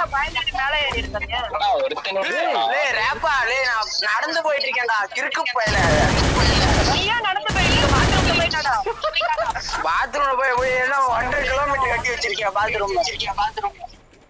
பயந்துட்டு மேல ஏறி இருக்காங்க டேய் ரேப்பா டேய் நான் நடந்து போயிட்டு இருக்கேன்டா கிறுக்கு பையல நீயா நடந்து போயிருக்க பாத்ரூம்ல போயிட்டாடா பாத்ரூம்ல போய் போய் என்ன ஒன்றரை கிலோமீட்டர் கட்டி வச்சிருக்கியா பாத்ரூம் பாத்ரூம்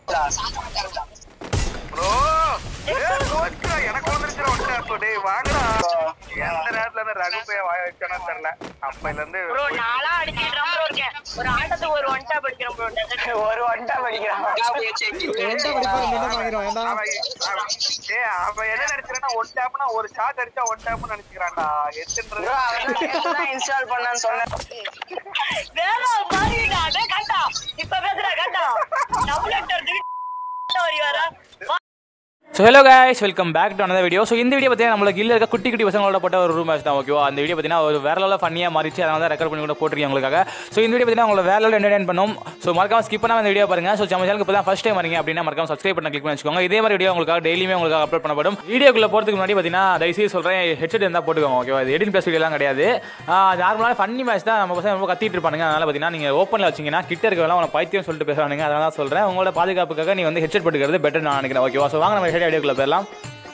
ப்ரோ எனக்கு வந்துருச்சுடா ஒன் டேப் டேய் வாங்கடா எந்த நேரத்துல இருந்து ரகு போய் வாய வச்சானு தெரியல அப்பையில இருந்து ப்ரோ நாளா அடிச்சிட்டு ப்ரோ இருக்கேன் ஒரு ஆட்டத்துக்கு ஒரு ஒன் டாப் அடிக்கிறேன் ப்ரோ ஒரு ஒன்டா படிக்கிறான் ரெண்டா படிப்பா ரெண்டா வாங்கிடும் ஏன்டா அவன் அவன் ஏய் அவன் என்ன நினைச்சிருக்கானா ஒன் டேப்னா ஒரு ஷாட் அடிச்சா ஒன் டேப்னு நினைச்சுக்கிறான்டா எத்துன்றது இன்ஸ்டால் பண்ணான்னு சொன்னேன் வேற மாறிடா டேய் கண்டா இப்ப பேசுறா கண்டா டபுள் ஹெட்டர் வரி வர so hello guys welcome back to another video so இந்த வீடியோ பார்த்தீங்கன்னா நம்மளுக்கு இல்லை இருக்க குட்டி குட்டி பசங்களோட போட்ட ஒரு ரூம் மேட்ச் தான் ஓகேவா அந்த வீடியோ பார்த்தீங்கன்னா ஒரு வேற லெவலில் ஃபன்னியாக மாறிச்சு அதனால தான் ரெக்கார்ட் பண்ணி கூட போட்டிருக்கேன் உங்களுக்காக ஸோ இந்த வீடியோ பார்த்தீங்கன்னா உங்களை வேற லெவலில் என்டர்டைன் பண்ணும் ஸோ மறக்காம ஸ்கிப் பண்ணாம இந்த வீடியோ பாருங்க ஸோ நம்ம சேனலுக்கு இப்போ தான் ஃபஸ்ட் டைம் வரீங்க அப்படின்னா மறக்காம சப்ஸ்கிரைப் பண்ண கிளிக் பண்ணி வச்சுக்கோங்க இதே மாதிரி வீடியோ உங்களுக்காக டெய்லியுமே உங்களுக்கு அப்லோட் பண்ணப்படும் வீடியோக்குள்ள போகிறதுக்கு முன்னாடி பார்த்தீங்கன்னா தயவுசெய்து சொல்கிறேன் ஹெட்செட் இருந்தால் போட்டுக்கோங்க ஓகேவா இது எடிட் ப்ளஸ் வீடியோலாம் கிடையாது நார்மலான ஃபன்னி மேட்ச் தான் நம்ம பசங்க ரொம்ப கத்திட்டு இருப்பானுங்க அதனால பார்த்தீங்கன்னா நீங்கள் ஓப்பனில் வச்சிங்கன்னா கிட்ட இருக்கவெல்லாம் உங்களை பைத்தியம் சொல்லிட்டு பேசுறானுங்க அதனால தான் சொல்கிறேன் உங்களோட பாதுகாப்புக்காக நீ வந்து ஹெட்செட் போட்டுக்கிறது பெட்டர் நான் நினைக்கிறேன் ஓகேவா ஸோ வாங்க நம்ம ஹெட் வீடியோக்குள்ள போயிடலாம்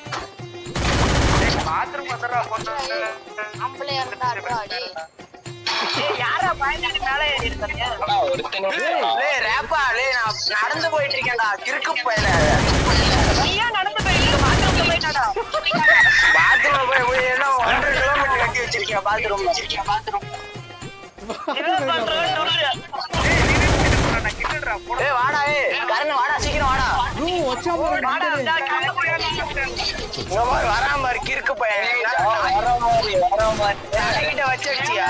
பாத்ரூம் வந்துடுறா பொண்ணு நம்மளே இருந்தா டேய் ஏய் யாரா பயந்துட்டு மேல ஏறி இருக்காங்க டேய் ரேப்பா டேய் நான் நடந்து போயிட்டு இருக்கேன்டா கிறுக்கு பையல நீயா நடந்து போயிருக்க பாத்ரூம்ல போயிட்டாடா பாத்ரூம்ல போய் போய் என்ன ஒன்றரை கிலோமீட்டர் கட்டி வச்சிருக்கியா பாத்ரூம் பாத்ரூம் இவன் பண்றவன் நுண்ணு. நான் கிட்டடா போட ஏய் வாடா ஏய் கரண் வாடா சீக்கிரம் வாடா ப்ரோ வச்சா போற வாடா, இந்தா கண்ணு போய் இங்க மாதிரி வராம பாரு கிறுக்கு பையன் வர மாதிரி வர மாதிரி கிட்ட வச்சு அடிச்சியா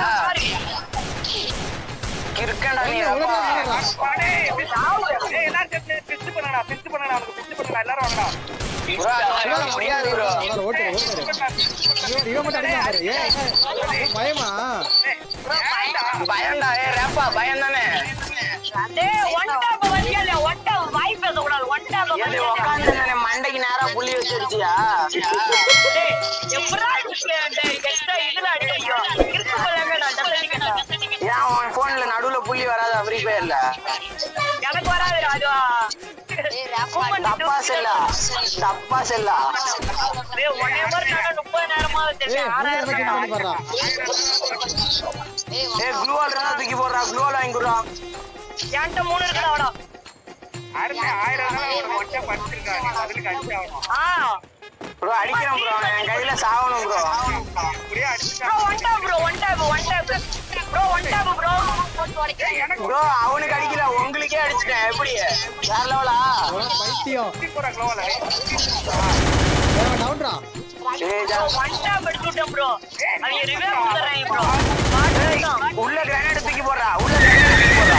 கிறுக்கண்டா நீ அப்பா. ஏய் எல்லாரும் சேர்ந்து பிஸ்ட் பண்ணடா பிஸ்ட் பண்ணடா அவனுக்கு பிஸ்ட் பண்ணடா எல்லாரும் வாங்கடா bro, அதெல்லாம் முடியாது bro. ஓட்டு ஓட்டு இவன் மட்டும் அடிக்க பாரு ஏன் என்ன? பயமா பயம்டா ஏ ரேப்பா பயம் தானே டேய் ஒன் டாப் வரியா இல்லையா ஒன் டாப் வாய் பேச கூடாது ஒன் டாப் எது உட்காந்து மண்டைக்கு நேரா புள்ளி வச்சு அடிச்சியா டேய் எப்படா டேய் எக்ஸ்ட்ரா இதுல அடிக்கிறியோ இருக்கு போலங்கடா டசனிக்கடா ஏன் உன் போன்ல நடுவுல புள்ளி வராதா ஃப்ரீ ஃபயர்ல எனக்கு வராது அதுவா டேய் ரேப்பா தப்பா செல்லா தப்பா செல்லா டேய் ஒன் எவர் நான் 30 நேரமா ஏய் வச்சிருக்கேன் முடியாத மாதிரி ஆறாயிரம் பண்ணி பாடுறா டேய் ஏ க்ளூவால் இருந்தா தூக்கி போடுறா க்ளூவால் வாங்கி கொடுறா என்கிட்ட மூணு இருக்குடா அவடா அருமை ஆயிரம் நாள் அவனுக்கு ஒன் டேப் அடிச்சிருக்கா நீ பதிலுக்கு அடிச்சு ஆகணும் ஆ ப்ரோ அடிக்கிறேன் ப்ரோ என் கையில சாவணும் ப்ரோ அப்படியே அடிச்சுட்டா bro one tap bro one tap one tap bro one tap bro போட்டு உடைக்கிறேன் ப்ரோ அவனுக்கு அடிக்கல உங்களுக்கே அடிச்சிட்டேன் எப்படி வேற லெவலா அவன் பைத்தியம் போறா க்ளோவல ஏன் டவுன்டா ஏய் ஜா- ஒன் டாப் எடுத்துட்டேன் ப்ரோ அவங்க ரிவே கொடுத்துறாங்க ப்ரோ பாட்டு உள்ள கிரானைட் தூக்கி போடுறா உள்ள கிரானைட் தூக்கி போடுறா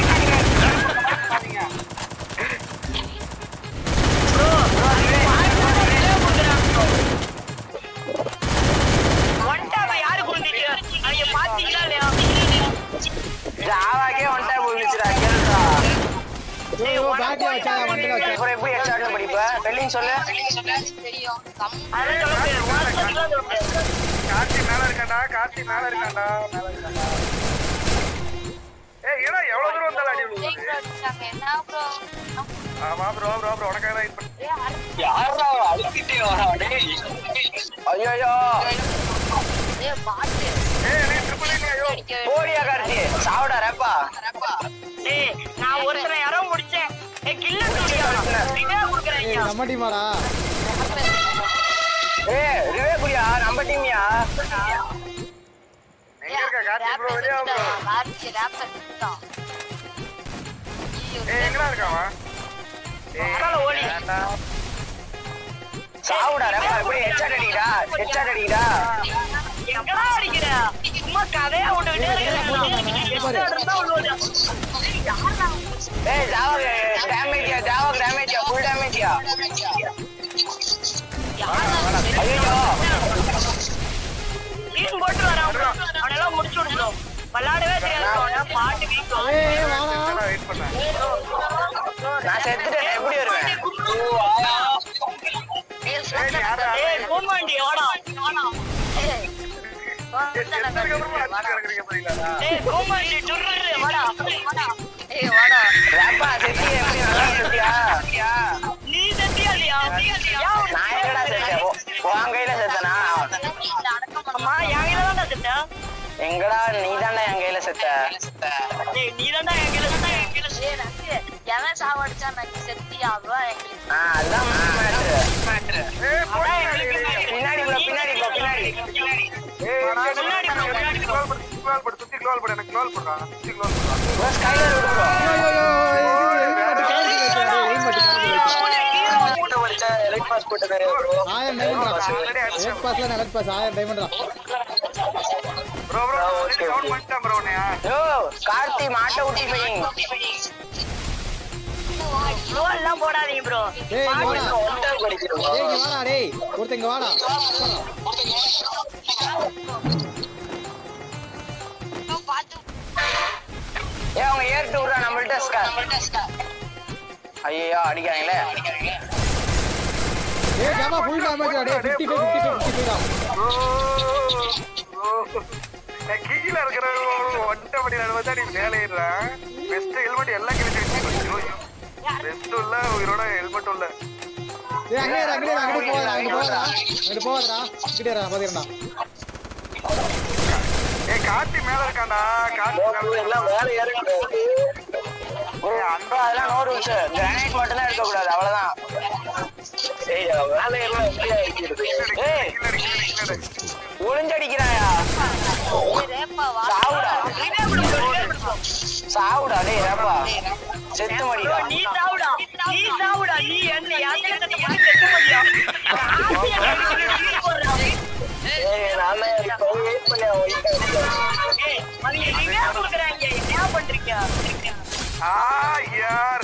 ஒன் டாப் யாரு கொடுத்தீங்க அவங்க பாத்தீங்களா இல்லையா ஜாவாக்கே ஒன்டா போயிடுச்சுடா கேளுடா பேக்ல வச்சா வண்டில வச்சா அப்புறம் எப்படி எக்ஸாக்ட் படிப்ப ஸ்பெல்லிங் சொல்லு தெரியும் கம் அதெல்லாம் சொல்ல முடியாது உனக்கு சொல்ல முடியாது கார்த்தி மேல இருக்காண்டா கார்த்தி மேல இருக்காண்டா மேல இருக்காண்டா ஏய் ஏடா எவ்வளவு தூரம் வந்தாலும் அடி விழுவுது ப்ரோ அடிச்சாங்க என்ன ப்ரோ ஆமா ப்ரோ ப்ரோ ப்ரோ உனக்காக தான் இது பண்ணி ஐயோ ஏய் பாட்டு ஏய் எனக்கு ட்ரிபிள் இல்லையா ஐயோ அடிக்க ஓடியா கார்த்தி சாவுடா ரேப்பா டேய் நான் ஒருத்தனை யாரோ முடிச்சேன் ஏ கில்ல ஸ்டுடியோ ரிவே கொடுக்குறேன் நம்ம டீமாடா ஏய் ரிவே குடியா நம்ம டீமியா எங்க இருக்க கார்த்தி ப்ரோ வெளியா ப்ரோ கார்த்தி ரேப்பர் சுட்டான் ஏய் எங்கடா இருக்காவா அதனால ஓடி சாவுடா ரேப்பா எப்படி ஹெட்ஷாட் அடிடா ஹெட்ஷாட் அடிடா எங்கடா அடிக்கிற சும்மா கதையா விட்டுக்கிட்டே இருக்கிறேன் இருந்தா உள்ளது ஏய் ஜாவா டேமேஜ்யா ஜாவா டேமேஜ்யா ஃபுல் டேமேஜ்யா ஐயோ டீம் போட்டு வரான் அவனெல்லாம் முடிச்சு விடுறோம் விளையாடவே தெரியாது அவன பாட்டு வீக்கம் ஏய் வாடா வெயிட் பண்ணேன் நான் செத்துட்டேன் எப்படி வருவேன் ஏய் நீ யாரா ஏய் கூமாண்டி வாடா செத்ததுக்கு அப்புறமா அடிச்சு கிடக்குறீங்க பாத்தீங்களா ஏய் கூமாண்டி டுர்ரு வாடா ஏய் வாடா ரேப்பா செத்தி எப்படி நல்லா செத்தியா எங்கடா நீ தானே என் கையில செத்த டேய் நீ தான்டா என் கையில தான் என் கையில ஏய் நக்கு எவன் சாவடிச்சா நான் செத்தியா அவன் எங்களுக்கு ஆ அதுதான் மேட்ரு ஏய், அதான் போடா, எங்களுக்கு டேய், டேய். பின்னாடி bro, பின்னாடி bro, பின்னாடி. ஏய், முன்னாடி முன்னாடி bro, முன்னாடி bro. global படு, global படு, சுத்தி global படு, எனக்கு global படுறா, சுத்தி global படுறா. bro, skyler விடு bro. மூட்டை வச்ச elite pass போட்டது bro. ஆயிரம் டைமண்ட் already அடிச்சேன். எலக்ட் பாஸ்ல எலக்ட் பாஸ் ஆயிரம் டைமண்ட் Bro, bro, ஆ, already okay, down okay. பண்ணிட்டேன் bro உன்னைய. யோ, கார்த்தி மாட்டை ஊட்டி போயிங்க ப்ரோ எல்லாம் போடாதீங்க ப்ரோ டேய் இங்க வாடா ஒன்றை படிக்கிறோம் டேய் இங்க வாடா டேய் ஒருத்தன் இங்க வாடா பார்த்து ஏன் அவங்க ஏறிட்டு விடுறா நம்மள்ட்ட ஸ்கா ஐயோ அடிக்கிறாங்களே டேய் ஜாமா ஃபுல் டேமேஜ் டேய் 55 55 55 தான் Bro, bro. நான் கீழ இருக்கிற ஒன்றை படியில வந்து நீ மேலே ஏறுறேன். Vest, helmet எல்லாம் கிழிச்சு வச்சிருக்கோம். ஐயோ, ஐயோ. Vest இல்ல, உயிரோட helmet இல்ல. டேய் அங்கே இரு, அங்கே இரு, அங்கே போவாதடா அங்கே போவாதடா அங்கே போவாதடா கிட்டே இரு, பாத்துக்கறேன்டா ஏய், கார்த்தி மேல இருக்கான்டா. கார்த்தி மேல எல்லாம் மேலே ஏறுங்க ஏய், அந்த bro, அதெல்லாம் no rules. granite மட்டும்தான் இருக்கக்கூடாது, அவ்வளவுதான். ஏய், அவன் மேலே ஏறுனா எப்படியா இருக்கிறது? ஏய், கீழ இரு, கீழ இரு, கீழ இரு. ஒளிஞ்சடிக்கிறாயா? ஏய், ரேப்பா வா சாவுடா. சாவுடா, டேய், ரேப்பா. செத்து மடிடா. நீ சாவுடா நீ சாவுடா நீ என்ன யாத்திரை கட்ட போட்டு செத்து போடியா ஆசியா நீ போடுறா ஏய், நான் தான் இப்போ wait பண்ணி அவன் wait பண்ணி. ஏய் அவங்க என்ன கொடுக்குறாங்க என்ன பண்றீங்க ஆ, யார்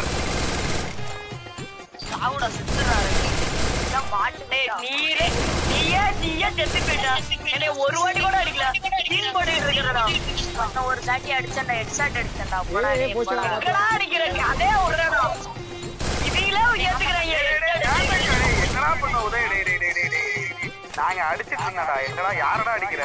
சாவுடா செத்துறாரு டேய், நீரே நீயே நீயே செத்து போயிட்டா என்னை ஒரு வாட்டி கூட அடிக்கல டீம் போட்டுட்டு இருக்கிறடா நான் ஒரு தாட்டி அடிச்சேன்டா ஹெட்ஷாட் அடிச்சேன்டா போடா ஏய், டேய், போச்சு, போடா. போச்சு. எங்கடா அடிக்கிறேன் அதே விடுறடா இவங்களே ஏத்துக்கிறாங்க டேய், டேய், டேய், டேய், டேய், என்னடா பண்ண உதய டேய் டேய் டேய் டேய் டேய். நாங்க அடிச்சிட்டு இருந்தடா எங்கடா யாரடா அடிக்கிற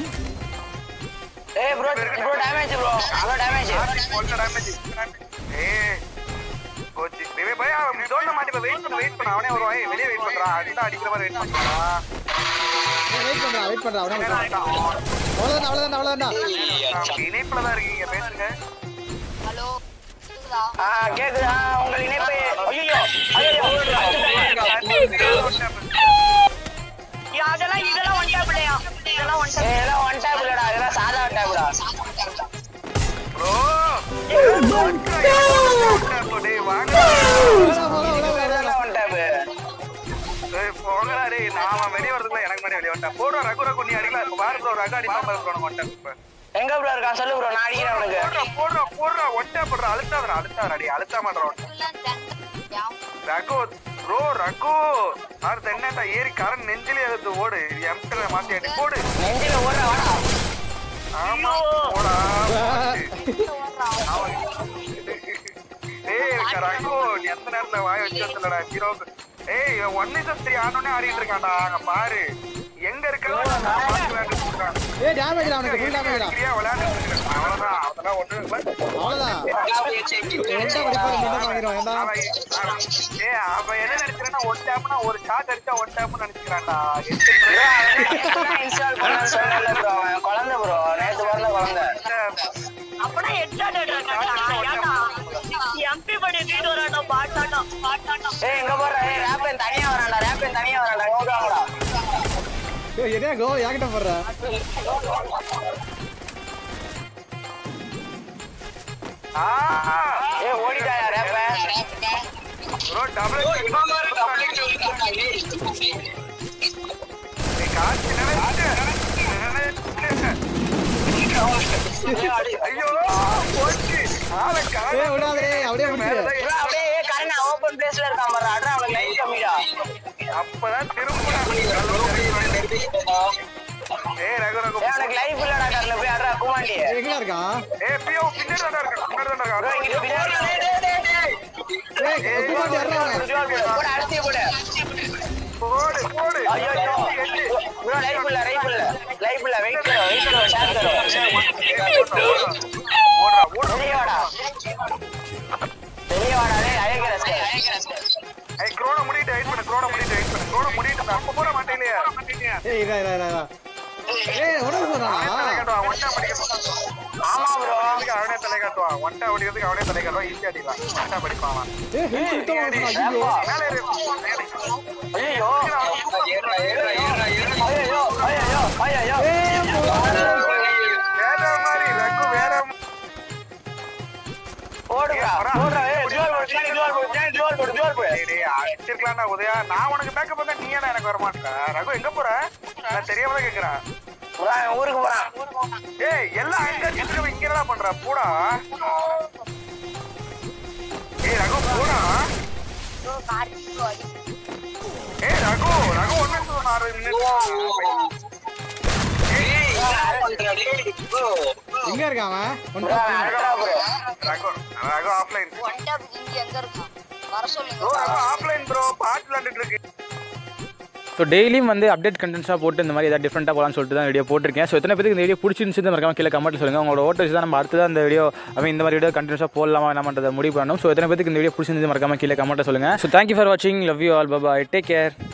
ஏய், bro, bro, damage bro. அவ்வளோ damage. ஒன்ன டேமேஜ் ஏய் கோச்சி டேய் பையா ஜோன்ல மாட்டி போய் வெயிட் பண்ண வெயிட் பண்ண அவனே வருவான் ஏய், வெளிய வெயிட் பண்றா அடிடா அடிக்கிற மாதிரி வெயிட் பண்றா வெயிட் பண்றா வெயிட் பண்றா அவனே என்னடா அவ்வளவுதான் அவ்வளவுதான் அவ்வளவுதான் இணைப்புல தான் இருக்கீங்க பேசுங்க ஹலோ கேக்குதா ஆ, கேக்குது. ஆ, உங்கள் இணைப்பு ஐயையோ, ஐயையோ, ஏய், அதெல்லாம் இதெல்லாம் ஒன் டேப் இல்லையா இதெல்லாம் ஒன் ஏய், இதெல்லாம் one tap இல்லடா, இதெல்லாம் சாதா tap டா. ப்ரோ டேய் வாங்க இதெல்லாம் one tap. ஏய் போங்கடா டேய் நான் வெளிய வரதுக்குள்ள எனக்கு முன்னாடி வெளிய வந்துட்டேன் போடுறா ரகு ரகு நீ அடிக்கல இப்ப பாரு ப்ரோ ரகு அடிக்காம ப்ரோ நான் வந்துட்டேன் இப்ப எங்க bro இருக்கான் சொல்லு bro, நான் அடிக்கிறேன் அவனுக்கு. போடுறா போடுறா போடுறா ஒட்டா போடுறா அழுத்தாதடா அழுத்தாதடா டேய் அழுத்தா மாட்டறா இதெல்லாம் தங்க யாம் ரகு ப்ரோ ரகு ஆறு தென்னேட்டா ஏறி கரண்ட் நெஞ்சிலே எடுத்து ஓடு இது எம்டல மாத்தி அடி போடு நெஞ்சில ஓடுற வாடா. ஆமா போடா ஏய் ரகு நீ எந்த நேரத்துல வாய வச்சு வச்சலடா ஹீரோ ஏய் இவன் ஒன் இஸ் த்ரீ ஆனோனே ஆடிட்டு இருக்கான்டா அங்க பாரு எங்க இருக்க ஏய் டேமேஜ் அவனுக்கு ஃபுல் டேமேஜ் விளையாண்டு அவ்வளவுதான் அதெல்லாம் ஒண்ணு இல்ல அவ்வளவுதான் ஒன்றை படிப்பா என்ன வாங்கிடுவான் ஏன்டா அவன் ஏய், அவன் என்ன நினைக்கிறான்னா one tap னா ஒரு shot அடிச்சா one tap னு நினைச்சுக்கிறான்டா. bro, அவன் நேத்து தான் install பண்ணான்னு சொன்னேன்ல bro, அவன் குழந்தை bro, நேத்து பிறந்த குழந்தை. அப்பனா ஹெட்ஷாட் அடிறாங்கடா ஏன்டா எம்பி படி தூக்கிட்டு வராடா பாட்டாடா பாட்டாடா ஏய், எங்க போற? ஏய், ராப்பன் தனியா வரான்டா, ராப்பன் தனியா வரான்டா, இங்க வாங்கடா. ஏய் என்ன கோ என்கிட்ட போடுற ஆ, ஏய், ஓடிட்டாயா ராப்பன்? bro, double kick. ஏய், காசு நினைச்சு, நினைச்சு. ஐயோ, போச்சு. ஆளை காணோம். ஏய் விடாதே அப்படியே முடிச்சிரு bro, அப்படியே கரண் open place ல இருக்கான் பாரு, அட்ரா, அவனுக்கு life கம்மிடா. அப்பதான் திரும்புறான். ஏய், ரகு, ரகு. ஏய், அவனுக்கு life இல்லடா, கரண், போய் அட்ரா, குமாண்டி. எங்க இருக்கான் ஏய், பியோ, பின்னாடி தான்டா இருக்கான், பின்னாடி தான்டா bro, இருக்கான். இங்கிட்டு பின்னாடி டேய், டேய், டேய், டேய். ஏய் குமாண்டி இறங்குறாங்க போடு, அடுத்து போடு. போடு, போடு. ஐயோ, ஐயோ. bro, life இல்ல, life இல்ல. life இல்ல, wait करो, wait करो, share करो. ஓடுறா, ஓடுறா. வெளிய வாடா. வெளிய வாடா, டேய், அழகிற ஸ்கை. ஏய், குரோனை முடிட்டு வெயிட் பண்ணு குரோனை முடிட்டு வெயிட் பண்ணு குரோனை முடிட்டு நான் அப்ப போட மாட்டேன் ஏய் இதா இதா இதா இதா ஏய் உடம்பு சொல்றானா தலை காட்டுவான் ஒன்டா படிக்கிறதுக்கு ஆமா ப்ரோ அவனே தலை காட்டுவான் ஒன்டா படிக்கிறதுக்கு அவனே தலை காட்டுவான் ஈஸி அடிக்கலாம் ஒன்டா படிப்பான் அவன். ஏய் ஹெல்த் சுத்தமா சொன்னா ஐயோ மேலே ஏறு. மேலே ஏறு. ஐயோ ஐயோ ஐயோ ஐயோ வேற மாதிரி ரகு வேற மா- ஓடுடா ஓடுடா ஏய் ஜோல் போடு ஜோல் போடு ஜோல் போடு ஜோல் போடு டேய், டேய், அடிச்சிருக்கலாம்டா உதயா நான் உனக்கு பேக்கப் பண்ணா நீ ஏன்டா எனக்கு வர மாட்டேன் ரகு எங்க போற நான் தெரியாம தான் கேக்குறேன் போறான் ஊருக்கு போறான் ஏய் எல்லாம் அங்க அடிச்சிருக்க இங்க என்னடா பண்ற போடா ஏய் ரகு போடா ப்ரோ கார்த்திக் ப்ரோ அடி ஏய் ரகு ரகு ஒண்ணு சொன்னாரு எங்க இருக்கான் அவன் ஒன்றா Raghu Raghu offline one tap இங்க எங்க இருக்கான் வர சொல்லுங்க ப்ரோ ரகு ஆஃப்லைன் ப்ரோ பாட்டு விளையாண்டுட்டு இருக்கு ஸோ டெய்லியும் வந்து அப்டேட் கண்டென்ட்ஸாக போட்டு இந்த மாதிரி ஏதாவது டிஃப்ரெண்ட்டாக போகலான்னு சொல்லிட்டு தான் வீடியோ போட்டிருக்கேன் ஸோ எத்தனை பேருக்கு இந்த வீடியோ பிடிச்சிருந்துச்சு மறக்காம கீழே கமெண்ட்டில் சொல்லுங்கள் உங்களோட ஓட்ட வச்சு தான் நம்ம அடுத்து அந்த வீடியோ அவன் இந்த மாதிரி வீடியோ கண்டினியூஸாக போடலாமா என்னன்றதை முடிவு பண்ணணும் ஸோ எத்தனை பேருக்கு இந்த வீடியோ பிடிச்சிருந்து மறக்காம கீழே கமெண்ட்டில் சொல்லுங்கள் ஸோ தேங்க்யூ ஃபார் வாட்சிங் love you all bye take care